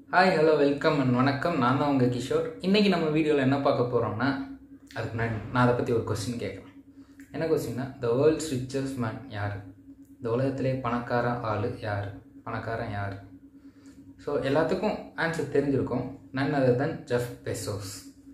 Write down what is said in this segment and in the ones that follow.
hi hello welcome and வணக்கம் நான் தான் உங்கள் கிஷோர் இன்றைக்கி நம்ம வீடியோவில் என்ன பார்க்க போகிறோம்னா அதுக்கு முன்னாடி நான் அதை பற்றி ஒரு கொஸ்டின் கேட்குறேன் என்ன கொஸ்டின்னா த வேர்ல்ட்ஸ் ரிச்சஸ்ட் மேன் யார் இந்த உலகத்திலே பணக்கார ஆள் யார் பணக்காரன் யார் ஸோ எல்லாத்துக்கும் ஆன்சர் தெரிஞ்சிருக்கும் none other than Jeff Bezos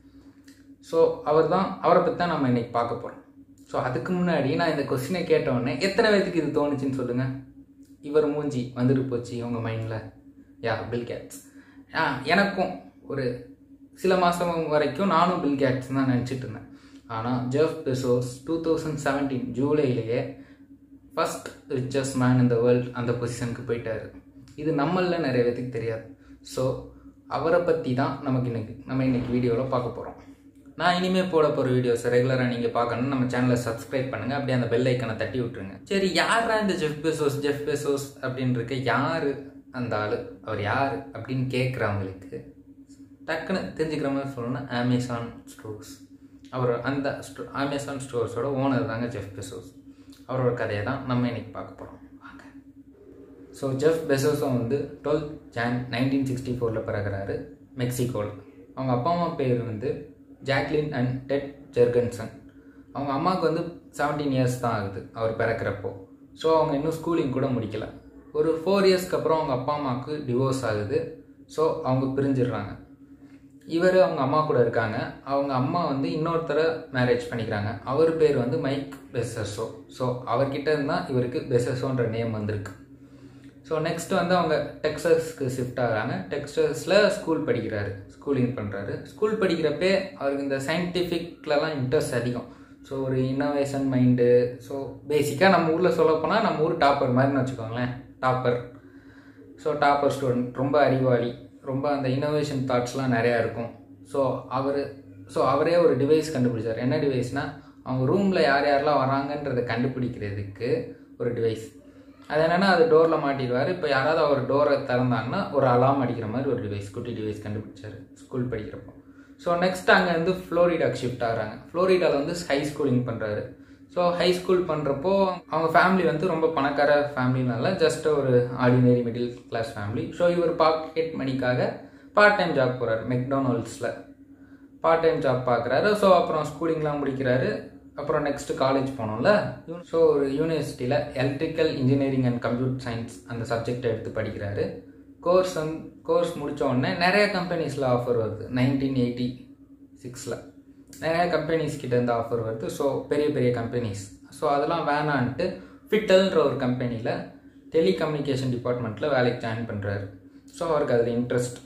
so அவர் தான் அவரை பற்றி தான் நம்ம இன்றைக்கி பார்க்க போகிறோம் ஸோ அதுக்கு முன்னாடி நான் இந்த கொஸ்டினை கேட்டவுடனே எத்தனை பேத்துக்கு இது தோணுச்சுன்னு சொல்லுங்கள் இவர் மூஞ்சி வந்துட்டு போச்சு உங்கள் மைண்டில் யா பில் கேட்ஸ் ஆ எனக்கும் ஒரு சில மாதம் வரைக்கும் நானும் பில் கேட்ஸ் தான் நினச்சிட்டு இருந்தேன் ஆனால் Jeff Bezos two thousand seventeen ஜூலையிலேயே ஃபஸ்ட் ரிச்சஸ்ட் மேன் இந்த வேர்ல்ட் அந்த பொசிஷனுக்கு போயிட்டாரு இது நம்மளில் நிறைய பேத்துக்கு தெரியாது ஸோ அவரை பற்றி தான் நமக்கு இன்னைக்கு நம்ம இன்னைக்கு வீடியோவில் பார்க்க போகிறோம் நான் இனிமேல் போட போகிற வீடியோஸ் ரெகுலராக நீங்கள் பார்க்கணும் நம்ம சேனலை சப்ஸ்கிரைப் பண்ணுங்கள் அப்படியே அந்த பெல் ஐக்கனை தட்டி விட்டுருங்க சரி யாரா இந்த ஜெஃப் பெசோஸ் ஜெஃப் பெசோஸ் அப்படின்னு இருக்க யார் அந்த ஆள் அவர் யார் அப்படின்னு கேட்குறவங்களுக்கு டக்குன்னு தெரிஞ்சுக்கிற மாதிரி சொல்லணும்னா அமேசான் ஸ்டோர்ஸ் அவர் அந்த ஸ்டோ அமேசான் ஸ்டோர்ஸோட ஓனர் தாங்க ஜெஃப் பெசோஸ் அவரோட கதையை தான் நம்ம இன்னைக்கு பார்க்க போகிறோம் வாங்க ஸோ ஜெஃப் பெசோஸும் வந்து டுவெல் ஜான் நைன்டீன் சிக்ஸ்டி ஃபோரில் பிறகுறாரு மெக்சிகோவில் அவங்க அப்பா அம்மா பேர் வந்து ஜாக்லின் அண்ட் டெட் ஜெர்கன்சன் அவங்க அம்மாவுக்கு வந்து செவன்டீன் இயர்ஸ் தான் ஆகுது அவர் பிறக்கிறப்போ ஸோ அவங்க இன்னும் ஸ்கூலிங் கூட முடிக்கல ஒரு ஃபோர் இயர்ஸ்க்கு அப்புறம் அவங்க அப்பா அம்மாவுக்கு டிவோர்ஸ் ஆகுது ஸோ அவங்க பிரிஞ்சிடுறாங்க இவர் அவங்க அம்மா கூட இருக்காங்க அவங்க அம்மா வந்து இன்னொருத்தரை மேரேஜ் பண்ணிக்கிறாங்க அவர் பேர் வந்து மைக் பெசஸோ ஸோ அவர்கிட்ட இருந்தால் இவருக்கு பெசஸோன்ற நேம் வந்திருக்கு ஸோ நெக்ஸ்ட் வந்து அவங்க டெக்ஸஸ்க்கு ஷிஃப்ட் ஆகிறாங்க டெக்ஸஸில் ஸ்கூல் படிக்கிறாரு ஸ்கூலிங் பண்ணுறாரு ஸ்கூல் படிக்கிறப்பே அவருக்கு இந்த சயின்டிஃபிக்லலாம் இன்ட்ரெஸ்ட் அதிகம் ஸோ ஒரு இன்னோவேஷன் மைண்டு ஸோ பேசிக்காக நம்ம ஊரில் சொல்ல போனால் நம்ம ஊர் டாப்பர் மாதிரின்னு வச்சுக்கோங்களேன் டாப்பர் ஸோ டாப்பர் ஸ்டூடெண்ட் ரொம்ப அறிவாளி ரொம்ப அந்த இன்னோவேஷன் தாட்ஸ்லாம் நிறையா இருக்கும் ஸோ அவர் ஸோ அவரே ஒரு டிவைஸ் கண்டுபிடிச்சார் என்ன டிவைஸ்னால் அவங்க ரூமில் யார் யாரெல்லாம் வராங்கன்றதை கண்டுபிடிக்கிறதுக்கு ஒரு டிவைஸ் அது என்னென்னா அது டோரில் மாட்டிடுவார் இப்போ யாராவது அவர் டோரை திறந்தாங்கன்னா ஒரு அலாம் அடிக்கிற மாதிரி ஒரு டிவைஸ் குட்டி டிவைஸ் கண்டுபிடிச்சார் ஸ்கூல் படிக்கிறப்போ ஸோ நெக்ஸ்ட் அங்கே வந்து ஃப்ளோரிடாக்கு ஷிஃப்ட் ஆகிறாங்க ஃப்ளோரிடாவில் வந்து ஹை ஸ்கூலிங் பண்ணுறாரு ஸோ ஹை ஸ்கூல் பண்ணுறப்போ அவங்க ஃபேமிலி வந்து ரொம்ப பணக்கார ஃபேமிலினால ஜஸ்ட் ஒரு ordinary middle class family so இவர் பாக்கெட் மணிக்காக பார்ட் டைம் ஜாப் போகிறார் மெக்டொனால்ட்ஸில் பார்ட் டைம் ஜாப் பார்க்குறாரு ஸோ அப்புறம் ஸ்கூலிங்லாம் முடிக்கிறாரு அப்புறம் நெக்ஸ்ட் காலேஜ் போனோம்ல ஸோ ஒரு யூனிவர்சிட்டியில் electrical engineering and computer science அந்த சப்ஜெக்டை எடுத்து படிக்கிறாரு கோர்ஸ் வந்து கோர்ஸ் முடித்த உடனே நிறைய கம்பெனிஸில் ஆஃபர் வருது நைன்டீன் எயிட்டி சிக்ஸில் நிறைய கம்பெனிஸ் கிட்ட இருந்து ஆஃபர் வருது ஸோ பெரிய பெரிய கம்பெனிஸ் ஸோ அதெல்லாம் வேணான்ட்டு ஃபிட்டல்ன்ற ஒரு கம்பெனியில் டெலிகம்யூனிகேஷன் டிபார்ட்மெண்ட்டில் வேலைக்கு ஜாயின் பண்ணுறாரு ஸோ அவருக்கு அதில் இன்ட்ரெஸ்ட்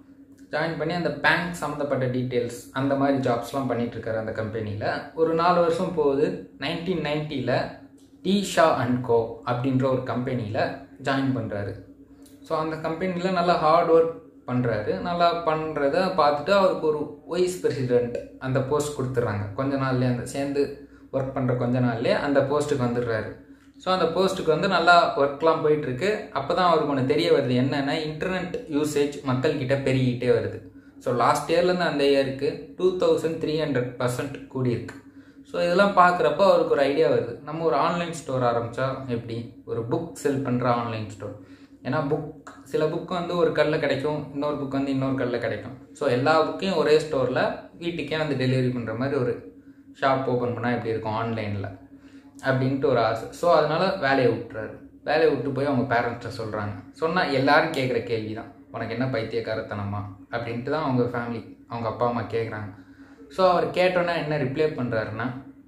ஜாயின் பண்ணி அந்த பேங்க் சம்மந்தப்பட்ட டீட்டெயில்ஸ் அந்த மாதிரி ஜாப்ஸ்லாம் பண்ணிகிட்ருக்காரு அந்த கம்பெனியில் ஒரு நாலு வருஷம் போகுது நைன்டீன் நைன்ட்டியில் டி ஷா அண்ட் கோ அப்படின்ற ஒரு கம்பெனியில் ஜாயின் பண்ணுறாரு ஸோ அந்த கம்பெனியில் நல்லா ஹார்ட் ஒர்க் பண்ணுறாரு நல்லா பண்ணுறத பார்த்துட்டு அவருக்கு ஒரு வைஸ் பிரசிடெண்ட் அந்த போஸ்ட் கொடுத்துட்றாங்க கொஞ்ச நாள்லேயே அந்த சேர்ந்து ஒர்க் பண்ணுற கொஞ்ச நாள்லேயே அந்த போஸ்ட்டுக்கு வந்துடுறாரு ஸோ அந்த போஸ்ட்டுக்கு வந்து நல்லா ஒர்க்லாம் போயிட்டுருக்கு அப்போ தான் அவருக்கு ஒன்று தெரிய வருது என்னென்னா இன்டர்நெட் யூசேஜ் மக்கள்கிட்ட பெருகிட்டே வருது ஸோ லாஸ்ட் இயர்லேருந்து அந்த இயருக்கு two thousand three hundred percent கூடியிருக்கு ஸோ இதெல்லாம் பார்க்குறப்போ அவருக்கு ஒரு ஐடியா வருது நம்ம ஒரு ஆன்லைன் ஸ்டோர் ஆரம்பித்தா எப்படி ஒரு புக் செல் பண்ணுற ஆன்லைன் ஸ்டோர் ஏன்னா புக் சில புக் வந்து ஒரு கல்லில் கிடைக்கும் இன்னொரு புக் வந்து இன்னொரு கல்லில் கிடைக்கும் ஸோ எல்லா புக்கையும் ஒரே ஸ்டோரில் வீட்டுக்கே வந்து டெலிவரி பண்ணுற மாதிரி ஒரு ஷாப் ஓப்பன் பண்ணால் எப்படி இருக்கும் ஆன்லைனில் அப்படின்ட்டு ஒரு ஆசை ஸோ அதனால் வேலையை விட்டுறாரு வேலையை விட்டு போய் அவங்க பேரண்ட்ஸை சொல்கிறாங்க சொன்னால் எல்லாரும் கேட்குற கேள்வி தான் உனக்கு என்ன பைத்தியக்காரத்தனமா அப்படின்ட்டு தான் அவங்க ஃபேமிலி அவங்க அப்பா அம்மா கேட்குறாங்க ஸோ அவர் கேட்டோன்னே என்ன ரிப்ளை பண்ணுறாருன்னா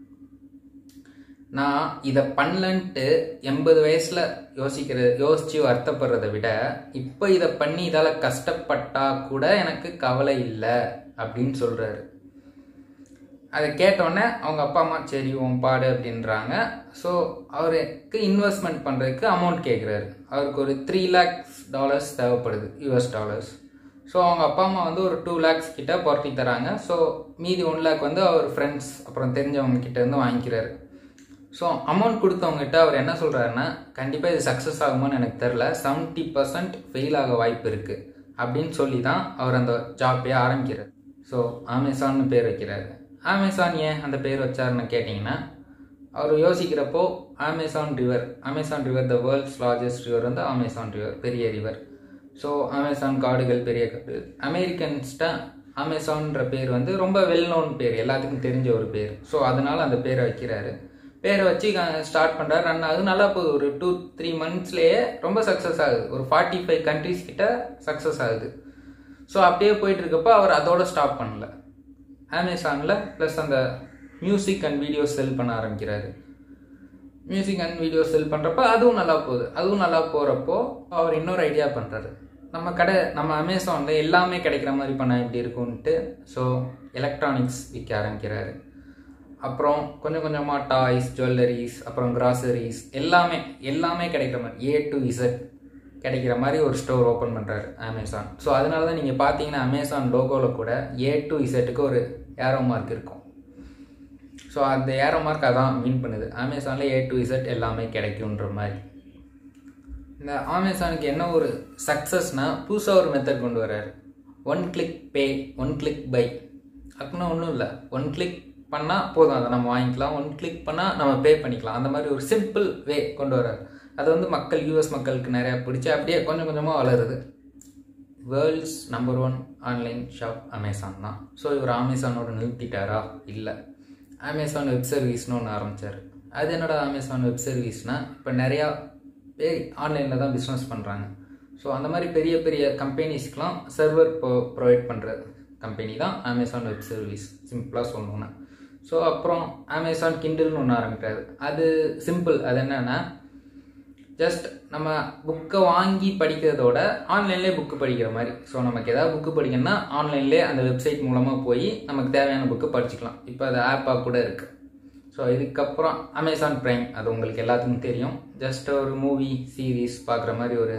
நான் இதை பண்ணலன்ட்டு எண்பது வயசில் யோசிக்கிற யோசித்து வருத்தப்படுறதை விட இப்போ இதை பண்ணி இதால் கஷ்டப்பட்டா கூட எனக்கு கவலை இல்லை அப்படின்னு சொல்கிறாரு அதை கேட்டோன்னே அவங்க அப்பா அம்மா சரி உன் பாடு அப்படின்றாங்க ஸோ அவருக்கு இன்வெஸ்ட்மெண்ட் பண்ணுறதுக்கு அமௌண்ட் கேட்குறாரு அவருக்கு ஒரு த்ரீ லேக்ஸ் டாலர்ஸ் தேவைப்படுது யூஎஸ் டாலர்ஸ் ஸோ அவங்க அப்பா அம்மா வந்து ஒரு டூ லேக்ஸ் கிட்ட புரட்டி தராங்க ஸோ மீதி ஒன் லேக் வந்து அவர் ஃப்ரெண்ட்ஸ் அப்புறம் தெரிஞ்சவங்க கிட்ட இருந்து வாங்கிக்கிறாரு ஸோ அமௌண்ட் கொடுத்தவங்ககிட்ட அவர் என்ன சொல்கிறாருன்னா கண்டிப்பாக இது சக்ஸஸ் ஆகுமான்னு எனக்கு தெரில செவன்ட்டி பர்சன்ட் ஃபெயில் ஆக வாய்ப்பு இருக்குது அப்படின்னு சொல்லி தான் அவர் அந்த ஜாப்பே ஆரம்பிக்கிறார் ஸோ அமேசான்னு பேர் வைக்கிறாரு அமேசான் ஏன் அந்த பேர் வச்சாருன்னு கேட்டிங்கன்னா அவர் யோசிக்கிறப்போ Amazon river Amazon river the world's largest river வந்து அமேசான் ரிவர் பெரிய ரிவர் ஸோ அமேசான் காடுகள் பெரிய காடு அமெரிக்கன்ஸ்ட அமேசான்ற பேர் வந்து ரொம்ப வெல் நோன் பேர் எல்லாத்துக்கும் தெரிஞ்ச ஒரு பேர் ஸோ அதனால அந்த பேரை வைக்கிறாரு பேரை வச்சு ஸ்டார்ட் பண்ணுறாரு ரன் ஆகுது நல்லா போகுது ஒரு டூ த்ரீ மந்த்ஸ்லேயே ரொம்ப சக்ஸஸ் ஆகுது ஒரு ஃபார்ட்டி ஃபைவ் கண்ட்ரிஸ் கிட்ட சக்ஸஸ் ஆகுது ஸோ அப்படியே போயிட்டு இருக்கப்போ அவர் அதோட ஸ்டாப் பண்ணல அமேசானில் ப்ளஸ் அந்த மியூசிக் அண்ட் வீடியோஸ் செல் பண்ண ஆரம்பிக்கிறாரு மியூசிக் அண்ட் வீடியோ செல் பண்ணுறப்ப அதுவும் நல்லா போகுது அதுவும் நல்லா போகிறப்போ அவர் இன்னொரு ஐடியா பண்ணுறாரு நம்ம கடை நம்ம அமேசானில் எல்லாமே கிடைக்கிற மாதிரி பண்ணால் எப்படி இருக்கும்ன்ட்டு ஸோ எலக்ட்ரானிக்ஸ் விற்க ஆரம்பிக்கிறாரு அப்புறம் கொஞ்சம் கொஞ்சமாக டாய்ஸ் ஜுவல்லரிஸ் அப்புறம் கிராசரிஸ் எல்லாமே எல்லாமே கிடைக்கிற மாதிரி ஏ டு இசட் கிடைக்கிற மாதிரி ஒரு ஸ்டோர் ஓப்பன் பண்ணுறாரு அமேசான் ஸோ அதனால தான் நீங்கள் பார்த்தீங்கன்னா அமேசான் லோகோவில் கூட ஏ டு இசட்டுக்கு ஒரு ஏரோ மார்க் இருக்கும் ஸோ அந்த ஏரோ மார்க் அதான் மீன் பண்ணுது அமேசானில் ஏ டு இசட் எல்லாமே கிடைக்குன்ற மாதிரி இந்த அமேசானுக்கு என்ன ஒரு சக்ஸஸ்னால் புதுசாக ஒரு மெத்தட் கொண்டு வர்றாரு one click pay one click buy அப்படின்னா ஒன்றும் இல்லை ஒன் கிளிக் பண்ணால் போதும் அதை நம்ம வாங்கிக்கலாம் ஒன் கிளிக் பண்ணால் நம்ம பே பண்ணிக்கலாம் அந்த மாதிரி ஒரு சிம்பிள் வே கொண்டு வர்றாரு அது வந்து மக்கள் யூஎஸ் மக்களுக்கு நிறையா பிடிச்சி அப்படியே கொஞ்சம் கொஞ்சமாக வளருது world's number one online shop Amazon தான் ஸோ இவர் அமேசானோட நிறுத்திட்டாரா இல்லை அமேசான் வெப் சர்வீஸ்னு ஒன்று ஆரம்பித்தார் அது என்னோட அமேசான் வெப் சர்வீஸ்னால் இப்போ நிறையா பேர் ஆன்லைனில் தான் பிஸ்னஸ் பண்ணுறாங்க ஸோ அந்த மாதிரி பெரிய பெரிய கம்பெனிஸ்க்கெலாம் சர்வர் ப்ரோ ப்ரொவைட் பண்ணுற கம்பெனி தான் அமேசான் வெப் சர்வீஸ் சிம்பிளாக சொல்லணுன்னா ஸோ அப்புறம் அமேசான் கிண்டில்னு ஒன்று ஆரம்பிக்கிறாரு அது சிம்பிள் அது என்னென்னா ஜஸ்ட் நம்ம புக்கை வாங்கி படிக்கிறதோட ஆன்லைன்லேயே புக்கு படிக்கிற மாதிரி ஸோ நமக்கு ஏதாவது புக்கு படிக்கணும்னா ஆன்லைன்லேயே அந்த வெப்சைட் மூலமாக போய் நமக்கு தேவையான புக்கு படிச்சுக்கலாம் இப்போ அது ஆப்பாக கூட இருக்குது ஸோ இதுக்கப்புறம் அமேசான் ப்ரைம் அது உங்களுக்கு எல்லாத்துக்கும் தெரியும் ஜஸ்ட் ஒரு மூவி சீரீஸ் பார்க்குற மாதிரி ஒரு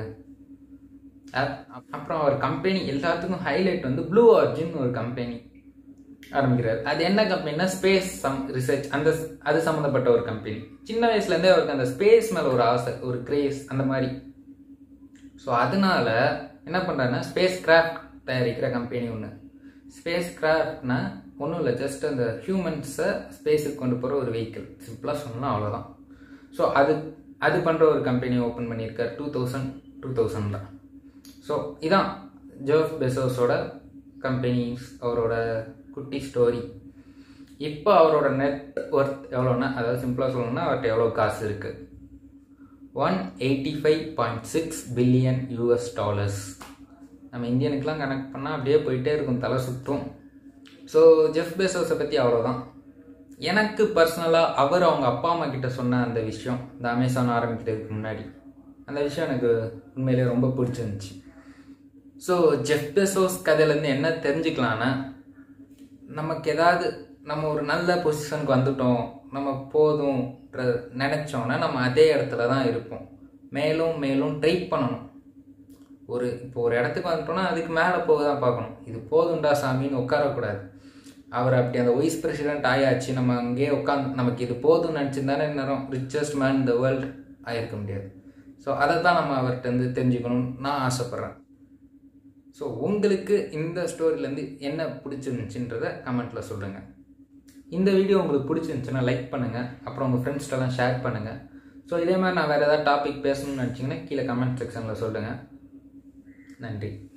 ஆப் அப்புறம் அவர் கம்பெனி எல்லாத்துக்கும் ஹைலைட் வந்து ப்ளூ ஆர்ஜின் ஒரு கம்பெனி ஆரம்பிக்கிறார் அது என்ன கம்பெனினா ஸ்பேஸ் சம் ரிசர்ச் அந்த அது சம்மந்தப்பட்ட ஒரு கம்பெனி சின்ன வயசுலேருந்தே அவருக்கு அந்த ஸ்பேஸ் மேலே ஒரு ஆசை ஒரு கிரேஸ் அந்த மாதிரி ஸோ அதனால என்ன பண்ணுறாருன்னா ஸ்பேஸ் கிராஃப்ட் தயாரிக்கிற கம்பெனி ஒன்று ஸ்பேஸ் கிராஃப்ட்னா ஒன்றும் இல்லை ஜஸ்ட் அந்த ஹியூமன்ஸை ஸ்பேஸுக்கு கொண்டு போகிற ஒரு வெஹிக்கிள் சிம்பிளாக சொன்னால் அவ்வளோதான் ஸோ அது அது பண்ணுற ஒரு கம்பெனி ஓப்பன் பண்ணியிருக்கார் டூ தௌசண்ட் டூ தௌசண்டில் ஸோ இதான் ஜோஃப் பெசோஸோட கம்பெனிஸ் அவரோட குட்டி ஸ்டோரி இப்போ அவரோட நெட் ஒர்த் எவ்வளோன்னா அதாவது சிம்பிளாக சொல்லணும்னா அவர்கிட்ட எவ்வளோ காசு இருக்குது one eighty five point six billion US dollars நம்ம இந்தியனுக்கெலாம் கனெக்ட் பண்ணால் அப்படியே போயிட்டே இருக்கும் தலை சுற்றும் ஸோ ஜெஃப் பேசோஸை பற்றி அவ்வளோதான் எனக்கு பர்சனலாக அவர் அவங்க அப்பா அம்மா கிட்ட சொன்ன அந்த விஷயம் இந்த அமேசான் ஆரம்பிக்கிறதுக்கு முன்னாடி அந்த விஷயம் எனக்கு உண்மையிலே ரொம்ப பிடிச்சிருந்துச்சி ஸோ ஜெஃப் பெசோஸ் கதையிலேருந்து என்ன தெரிஞ்சுக்கலான்னா நமக்கு ஏதாவது நம்ம ஒரு நல்ல பொசிஷனுக்கு வந்துட்டோம் நம்ம போதும் நினச்சோன்னா நம்ம அதே இடத்துல தான் இருப்போம் மேலும் மேலும் ட்ரை பண்ணணும் ஒரு இப்போ ஒரு இடத்துக்கு வந்துட்டோம்னா அதுக்கு மேலே போக தான் பார்க்கணும் இது போதுண்டா சாமின்னு உட்காரக்கூடாது அவர் அப்படி அந்த வைஸ் பிரசிடென்ட் ஆயாச்சு நம்ம அங்கேயே உட்காந்து நமக்கு இது போதும்னு நினச்சிருந்தானே நேரம் ரிச்சஸ்ட் மேன் இந்த வேர்ல்டு ஆயிருக்க முடியாது ஸோ அதை தான் நம்ம அவர்கிட்ட வந்து தெரிஞ்சுக்கணும்னு நான் ஆசைப்பட்றேன் ஸோ உங்களுக்கு இந்த ஸ்டோரியிலேருந்து என்ன பிடிச்சிருந்துச்சின்றத கமெண்ட்டில் சொல்லுங்கள் இந்த வீடியோ உங்களுக்கு பிடிச்சிருந்துச்சுன்னா லைக் பண்ணுங்கள் அப்புறம் உங்கள் ஃப்ரெண்ட்ஸ்டெல்லாம் ஷேர் பண்ணுங்கள் ஸோ இதே மாதிரி நான் வேறு ஏதாவது டாபிக் பேசணும்னு நினச்சிங்கன்னா கீழே கமெண்ட் செக்ஷனில் சொல்லுங்கள் நன்றி